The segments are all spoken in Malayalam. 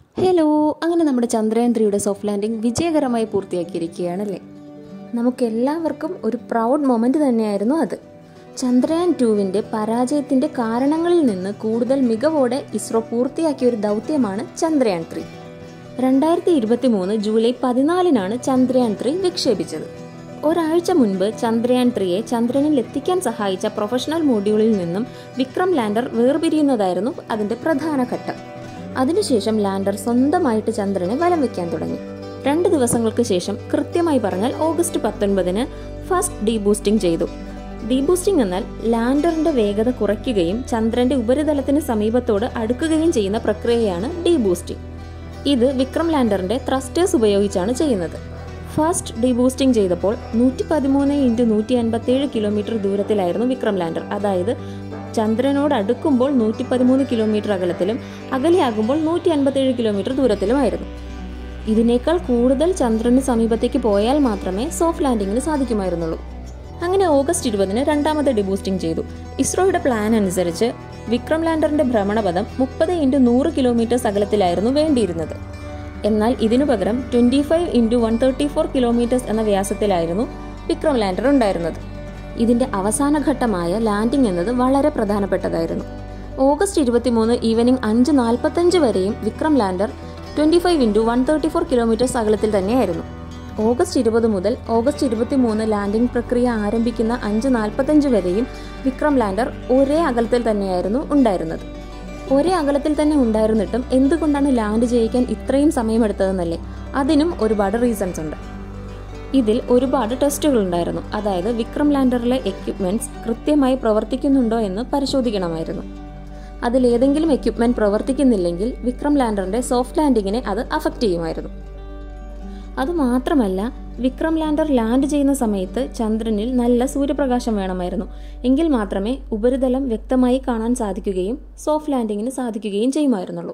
ഹലോ അങ്ങനെ നമ്മുടെ ചന്ദ്രയാൻ ത്രീയുടെ സോഫ്റ്റ് ലാൻഡിംഗ് വിജയകരമായി പൂർത്തിയാക്കിയിരിക്കുകയാണല്ലേ നമുക്കെല്ലാവർക്കും ഒരു പ്രൗഡ് മൊമെന്റ് തന്നെയായിരുന്നു അത് ചന്ദ്രയാൻ ടുവിൻ്റെ പരാജയത്തിൻ്റെ കാരണങ്ങളിൽ നിന്ന് കൂടുതൽ മികവോടെ ഇസ്രോ പൂർത്തിയാക്കിയ ഒരു ദൗത്യമാണ് ചന്ദ്രയാൻ ത്രീ രണ്ടായിരത്തി ഇരുപത്തി മൂന്ന് ജൂലൈ പതിനാലിനാണ് ചന്ദ്രയാൻ ത്രീ വിക്ഷേപിച്ചത് ഒരാഴ്ച മുൻപ് ചന്ദ്രയാൻ ത്രീയെ ചന്ദ്രനിൽ എത്തിക്കാൻ സഹായിച്ച പ്രൊഫഷണൽ മോഡ്യൂളിൽ നിന്നും വിക്രം ലാൻഡർ വേർപിരിയുന്നതായിരുന്നു അതിന്റെ പ്രധാന ഘട്ടം അതിനുശേഷം ലാൻഡർ സ്വന്തമായിട്ട് ചന്ദ്രനെ വലം വെക്കാൻ തുടങ്ങി രണ്ട് ദിവസങ്ങൾക്ക് ശേഷം കൃത്യമായി പറഞ്ഞാൽ ഓഗസ്റ്റ് പത്തൊൻപതിന് ഫസ്റ്റ് ഡീബൂസ്റ്റിംഗ് ചെയ്തു ഡീബൂസ്റ്റിംഗ് എന്നാൽ ലാൻഡറിന്റെ വേഗത കുറയ്ക്കുകയും ചന്ദ്രന്റെ ഉപരിതലത്തിന് സമീപത്തോട് അടുക്കുകയും ചെയ്യുന്ന പ്രക്രിയയാണ് ഡീബൂസ്റ്റിംഗ് ഇത് വിക്രം ലാൻഡറിന്റെ ത്രസ്റ്റേഴ്സ് ഉപയോഗിച്ചാണ് ചെയ്യുന്നത് ഫസ്റ്റ് ഡീബൂസ്റ്റിംഗ് ചെയ്തപ്പോൾ നൂറ്റി പതിമൂന്ന് ഇൻറ്റു നൂറ്റി അൻപത്തേഴ് കിലോമീറ്റർ ദൂരത്തിലായിരുന്നു വിക്രം ലാൻഡർ അതായത് ചന്ദ്രനോട് അടുക്കുമ്പോൾ നൂറ്റി പതിമൂന്ന് കിലോമീറ്റർ അകലത്തിലും അകലെയാകുമ്പോൾ നൂറ്റി അൻപത്തേഴ് കിലോമീറ്റർ ദൂരത്തിലുമായിരുന്നു ഇതിനേക്കാൾ കൂടുതൽ ചന്ദ്രന് സമീപത്തേക്ക് പോയാൽ മാത്രമേ സോഫ്റ്റ് ലാൻഡിങ്ങിന് സാധിക്കുമായിരുന്നുള്ളൂ അങ്ങനെ ഓഗസ്റ്റ് ഇരുപതിന് രണ്ടാമത്തെ ഡിബൂസ്റ്റിംഗ് ചെയ്തു ഇസ്രോയുടെ പ്ലാൻ അനുസരിച്ച് വിക്രം ലാൻഡറിന്റെ ഭ്രമണപഥം മുപ്പത് ഇൻറ്റു നൂറ് കിലോമീറ്റേഴ്സ് അകലത്തിലായിരുന്നു വേണ്ടിയിരുന്നത് എന്നാൽ ഇതിനു പകരം twenty five into one thirty four kilometres എന്ന വ്യാസത്തിലായിരുന്നു വിക്രം ലാൻഡർ ഉണ്ടായിരുന്നത് ഇതിന്റെ അവസാന ഘട്ടമായ ലാൻഡിംഗ് എന്നത് വളരെ പ്രധാനപ്പെട്ടതായിരുന്നു ഓഗസ്റ്റ് ഇരുപത്തിമൂന്ന് ഈവനിംഗ് അഞ്ച് നാൽപ്പത്തഞ്ച് വരെയും Vikram lander twenty five into one thirty four kilometres അകലത്തിൽ തന്നെയായിരുന്നു ഓഗസ്റ്റ് ഇരുപത് മുതൽ ഓഗസ്റ്റ് ഇരുപത്തിമൂന്ന് ലാൻഡിംഗ് പ്രക്രിയ ആരംഭിക്കുന്ന അഞ്ച് നാൽപ്പത്തഞ്ച് വരെയും വിക്രം ലാൻഡർ ഒരേ അകലത്തിൽ തന്നെയായിരുന്നു ഉണ്ടായിരുന്നത് ഒരേ അകലത്തിൽ തന്നെ ഉണ്ടായിരുന്നിട്ടും എന്തുകൊണ്ടാണ് ലാൻഡ് ചെയ്യിക്കാൻ ഇത്രയും സമയമെടുത്തതെന്നല്ലേ അതിനും ഒരുപാട് റീസൺസ് ഉണ്ട് ഇതിൽ ഒരുപാട് ടെസ്റ്റുകൾ ഉണ്ടായിരുന്നു അതായത് വിക്രം ലാൻഡറിലെ എക്യുപ്മെന്റ്സ് കൃത്യമായി പ്രവർത്തിക്കുന്നുണ്ടോ എന്ന് പരിശോധിക്കണമായിരുന്നു അതിൽ ഏതെങ്കിലും എക്യുപ്മെന്റ് പ്രവർത്തിക്കുന്നില്ലെങ്കിൽ വിക്രം ലാൻഡറിന്റെ സോഫ്റ്റ് ലാൻഡിങ്ങിനെ അത് അഫക്റ്റ് ചെയ്യുമായിരുന്നു അതുമാത്രമല്ല വിക്രം ലാൻഡർ ലാൻഡ് ചെയ്യുന്ന സമയത്ത് ചന്ദ്രനിൽ നല്ല സൂര്യപ്രകാശം വേണമായിരുന്നു എങ്കിൽ മാത്രമേ ഉപരിതലം വ്യക്തമായി കാണാൻ സാധിക്കുകയും സോഫ്റ്റ് ലാൻഡിങ്ങിന് സാധിക്കുകയും ചെയ്യുമായിരുന്നുള്ളൂ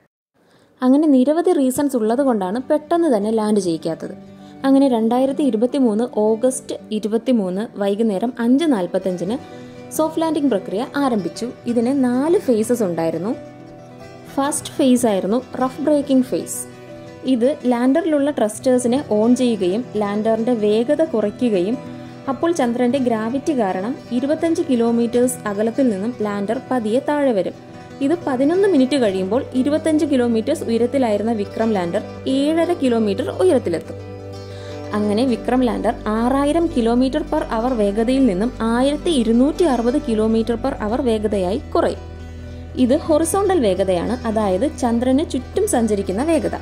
അങ്ങനെ നിരവധി റീസൺസ് ഉള്ളതുകൊണ്ടാണ് പെട്ടെന്ന് തന്നെ ലാൻഡ് ചെയ്യിക്കാത്തത് അങ്ങനെ രണ്ടായിരത്തി ഇരുപത്തി മൂന്ന് ഓഗസ്റ്റ് ഇരുപത്തി മൂന്ന് വൈകുന്നേരം അഞ്ച് നാൽപ്പത്തഞ്ചിന് സോഫ്റ്റ് ലാൻഡിംഗ് പ്രക്രിയ ആരംഭിച്ചു ഇതിന് നാല് ഫേസസ് ഉണ്ടായിരുന്നു ഫസ്റ്റ് ഫേസ് ആയിരുന്നു റഫ് ബ്രേക്കിംഗ് ഫേസ് ഇത് ലാൻഡറിലുള്ള ട്രസ്റ്റേഴ്സിനെ ഓൺ ചെയ്യുകയും ലാൻഡറിന്റെ വേഗത കുറയ്ക്കുകയും അപ്പോൾ ചന്ദ്രന്റെ ഗ്രാവിറ്റി കാരണം ഇരുപത്തഞ്ച് കിലോമീറ്റേഴ്സ് അകലത്തിൽ നിന്നും ലാൻഡർ പതിയെ താഴെ വരും ഇത് പതിനൊന്ന് മിനിറ്റ് കഴിയുമ്പോൾ ഇരുപത്തഞ്ച് കിലോമീറ്റേഴ്സ് ഉയരത്തിലായിരുന്ന വിക്രം ലാൻഡർ ഏഴര കിലോമീറ്റർ ഉയരത്തിലെത്തും അങ്ങനെ വിക്രം ലാൻഡർ ആറായിരം കിലോമീറ്റർ പെർ അവർ വേഗതയിൽ നിന്നും ആയിരത്തി ഇരുന്നൂറ്റി അറുപത് കിലോമീറ്റർ പെർ അവർ വേഗതയായി കുറയും ഇത് ഹൊറിസോണ്ടൽ വേഗതയാണ് അതായത് ചന്ദ്രന് ചുറ്റും സഞ്ചരിക്കുന്ന വേഗത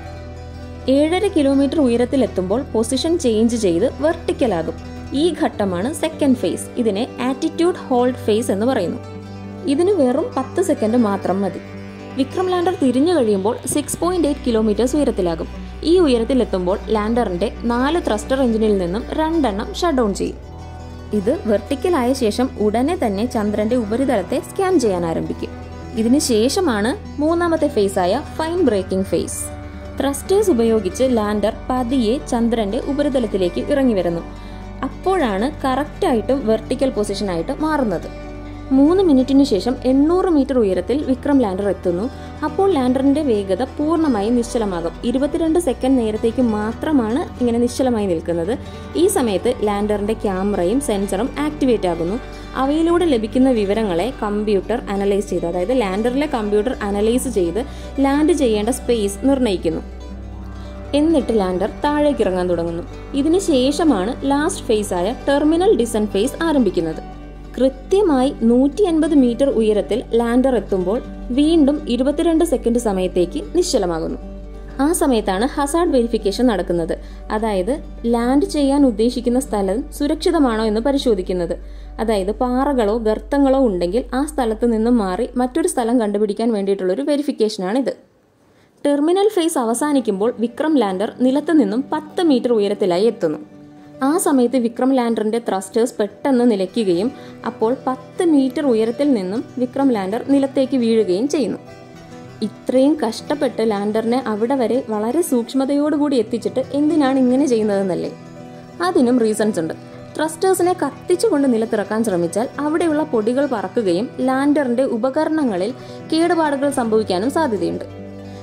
ഏഴര കിലോമീറ്റർ ഉയരത്തിലെത്തുമ്പോൾ പൊസിഷൻ ചേഞ്ച് ചെയ്ത് വെർട്ടിക്കലാകും ഈ ഘട്ടമാണ് സെക്കൻഡ് ഫേസ് ഇതിനെ ആറ്റിറ്റ്യൂഡ് ഹോൾഡ് ഫേസ് എന്ന് പറയുന്നു ഇതിന് വെറും പത്ത് സെക്കൻഡ് മാത്രം മതി വിക്രം ലാൻഡർ തിരിഞ്ഞു കഴിയുമ്പോൾ സിക്സ് പോയിന്റ് എയ്റ്റ് കിലോമീറ്റേഴ്സ് ഉയരത്തിലാകും ഈ ഉയരത്തിലെത്തുമ്പോൾ ലാൻഡറിന്റെ നാല് ത്രസ്റ്റർ എഞ്ചിനിൽ നിന്നും രണ്ടെണ്ണം ഷട്ട് ഡൗൺ ചെയ്യും ഇത് വെർട്ടിക്കലായ ശേഷം ഉടനെ തന്നെ ചന്ദ്രന്റെ ഉപരിതലത്തെ സ്കാൻ ചെയ്യാൻ ആരംഭിക്കും ഇതിന് ശേഷമാണ് മൂന്നാമത്തെ ഫേസായ ഫൈൻ ബ്രേക്കിംഗ് ഫേസ് ത്രസ്റ്റേഴ്സ് ഉപയോഗിച്ച് ലാൻഡർ പതിയെ ചന്ദ്രന്റെ ഉപരിതലത്തിലേക്ക് ഇറങ്ങി വരുന്നു അപ്പോഴാണ് കറക്റ്റായിട്ടും വെർട്ടിക്കൽ പൊസിഷനായിട്ട് മാറുന്നത് മൂന്ന് മിനിറ്റിനു ശേഷം എണ്ണൂറ് മീറ്റർ ഉയരത്തിൽ വിക്രം ലാൻഡർ എത്തുന്നു അപ്പോൾ ലാൻഡറിന്റെ വേഗത പൂർണ്ണമായി നിശ്ചലമാകും ഇരുപത്തിരണ്ട് സെക്കൻഡ് നേരത്തേക്ക് മാത്രമാണ് ഇങ്ങനെ നിശ്ചലമായി നിൽക്കുന്നത് ഈ സമയത്ത് ലാൻഡറിന്റെ ക്യാമറയും സെൻസറും ആക്ടിവേറ്റ് ആകുന്നു അവയിലൂടെ ലഭിക്കുന്ന വിവരങ്ങളെ കമ്പ്യൂട്ടർ അനലൈസ് ചെയ്ത് അതായത് ലാൻഡറിലെ കമ്പ്യൂട്ടർ അനലൈസ് ചെയ്ത് ലാൻഡ് ചെയ്യേണ്ട സ്പേസ് നിർണ്ണയിക്കുന്നു എന്നിട്ട് ലാൻഡർ താഴേക്ക് ഇറങ്ങാൻ തുടങ്ങുന്നു ഇതിന് ശേഷമാണ് ലാസ്റ്റ് ഫേസ് ആയ ടെർമിനൽ ഡിസൻ ഫേസ് ആരംഭിക്കുന്നത് കൃത്യമായി നൂറ്റി അൻപത് മീറ്റർ ഉയരത്തിൽ ലാൻഡർ എത്തുമ്പോൾ വീണ്ടും ഇരുപത്തിരണ്ട് സെക്കൻഡ് സമയത്തേക്ക് നിശ്ചലമാകുന്നു ആ സമയത്താണ് ഹസാർഡ് വെരിഫിക്കേഷൻ നടക്കുന്നത് അതായത് ലാൻഡ് ചെയ്യാൻ ഉദ്ദേശിക്കുന്ന സ്ഥലം സുരക്ഷിതമാണോ എന്ന് പരിശോധിക്കുന്നത് അതായത് പാറകളോ ഗർത്തങ്ങളോ ഉണ്ടെങ്കിൽ ആ സ്ഥലത്ത് നിന്നും മാറി മറ്റൊരു സ്ഥലം കണ്ടുപിടിക്കാൻ വേണ്ടിയിട്ടുള്ളൊരു വെരിഫിക്കേഷനാണിത് ടെർമിനൽ ഫേസ് അവസാനിക്കുമ്പോൾ വിക്രം ലാൻഡർ നിലത്ത് നിന്നും പത്ത് മീറ്റർ ഉയരത്തിലായി എത്തുന്നു ആ സമയത്ത് വിക്രം ലാൻഡറിന്റെ ത്രസ്റ്റേഴ്സ് പെട്ടെന്ന് നിലയ്ക്കുകയും അപ്പോൾ പത്ത് മീറ്റർ ഉയരത്തിൽ നിന്നും വിക്രം ലാൻഡർ നിലത്തേക്ക് വീഴുകയും ചെയ്യുന്നു ഇത്രയും കഷ്ടപ്പെട്ട് ലാൻഡറിനെ അവിടെ വരെ വളരെ സൂക്ഷ്മതയോടുകൂടി എത്തിച്ചിട്ട് എന്തിനാണ് ഇങ്ങനെ ചെയ്യുന്നതെന്നല്ലേ അതിനും റീസൺസ് ഉണ്ട് ത്രസ്റ്റേഴ്സിനെ കത്തിച്ചുകൊണ്ട് നിലത്തിറക്കാൻ ശ്രമിച്ചാൽ അവിടെയുള്ള പൊടികൾ പറക്കുകയും ലാൻഡറിന്റെ ഉപകരണങ്ങളിൽ കേടുപാടുകൾ സംഭവിക്കാനും സാധ്യതയുണ്ട്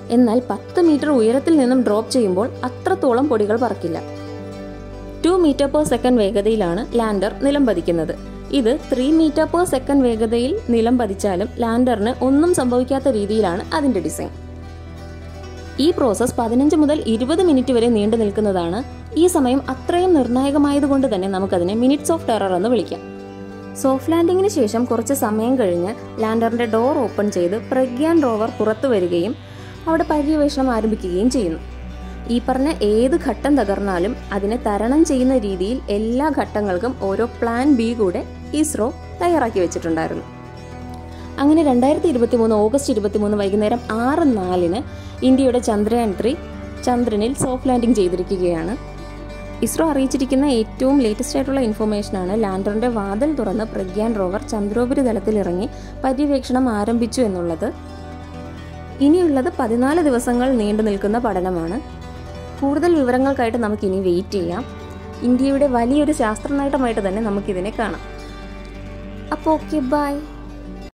എന്നാൽ പത്ത് മീറ്റർ ഉയരത്തിൽ നിന്നും ഡ്രോപ്പ് ചെയ്യുമ്പോൾ അത്രത്തോളം പൊടികൾ പറക്കില്ല ടു മീറ്റർ പെർ സെക്കൻഡ് വേഗതയിലാണ് ലാൻഡർ നിലം പതിക്കുന്നത് ഇത് ത്രീ മീറ്റർ പെർ സെക്കൻഡ് വേഗതയിൽ നിലം പതിച്ചാലും ലാൻഡറിന് ഒന്നും സംഭവിക്കാത്ത രീതിയിലാണ് അതിന്റെ ഡിസൈൻ ഈ പ്രോസസ് പതിനഞ്ച് മുതൽ ഇരുപത് മിനിറ്റ് വരെ നീണ്ടു നിൽക്കുന്നതാണ് ഈ സമയം അത്രയും നിർണായകമായതുകൊണ്ട് തന്നെ നമുക്കതിനെ മിനിറ്റ്സ് ഓഫ് ടെറർ എന്ന് വിളിക്കാം സോഫ്റ്റ് ലാൻഡിങ്ങിന് ശേഷം കുറച്ച് സമയം കഴിഞ്ഞ് ലാൻഡറിന്റെ ഡോർ ഓപ്പൺ ചെയ്ത് പ്രഗ്യാൻ റോവർ പുറത്തു വരികയും അവിടെ പര്യവേഷണം ആരംഭിക്കുകയും ചെയ്യുന്നു ഈ പറഞ്ഞ ഏത് ഘട്ടം തകർന്നാലും അതിനെ തരണം ചെയ്യുന്ന രീതിയിൽ എല്ലാ ഘട്ടങ്ങൾക്കും ഓരോ പ്ലാൻ ബി കൂടെ ഇസ്രോ തയ്യാറാക്കി വെച്ചിട്ടുണ്ടായിരുന്നു അങ്ങനെ രണ്ടായിരത്തി ഇരുപത്തി മൂന്ന് ഓഗസ്റ്റ് ഇരുപത്തി മൂന്ന് വൈകുന്നേരം ആറ് നാലിന് ഇന്ത്യയുടെ ചന്ദ്രയാൻ ത്രീ ചന്ദ്രനിൽ സോഫ്റ്റ് ലാൻഡിംഗ് ചെയ്തിരിക്കുകയാണ് ഇസ്രോ അറിയിച്ചിരിക്കുന്ന ഏറ്റവും ലേറ്റസ്റ്റ് ആയിട്ടുള്ള ഇൻഫർമേഷനാണ് ലാൻഡറിന്റെ വാതിൽ തുറന്ന് പ്രഗ്യാൻ റോവർ ചന്ദ്രോപരിതലത്തിൽ ഇറങ്ങി പര്യവേക്ഷണം ആരംഭിച്ചു എന്നുള്ളത് ഇനിയുള്ളത് പതിനാല് ദിവസങ്ങൾ നീണ്ടു നിൽക്കുന്ന പഠനമാണ് കൂടുതൽ വിവരങ്ങൾക്കായിട്ട് നമുക്കിനി വെയിറ്റ് ചെയ്യാം ഇന്ത്യയുടെ വലിയൊരു ശാസ്ത്ര നേട്ടമായിട്ട് തന്നെ നമുക്കിതിനെ കാണാം അപ്പോൾ ഓക്കെ ബൈ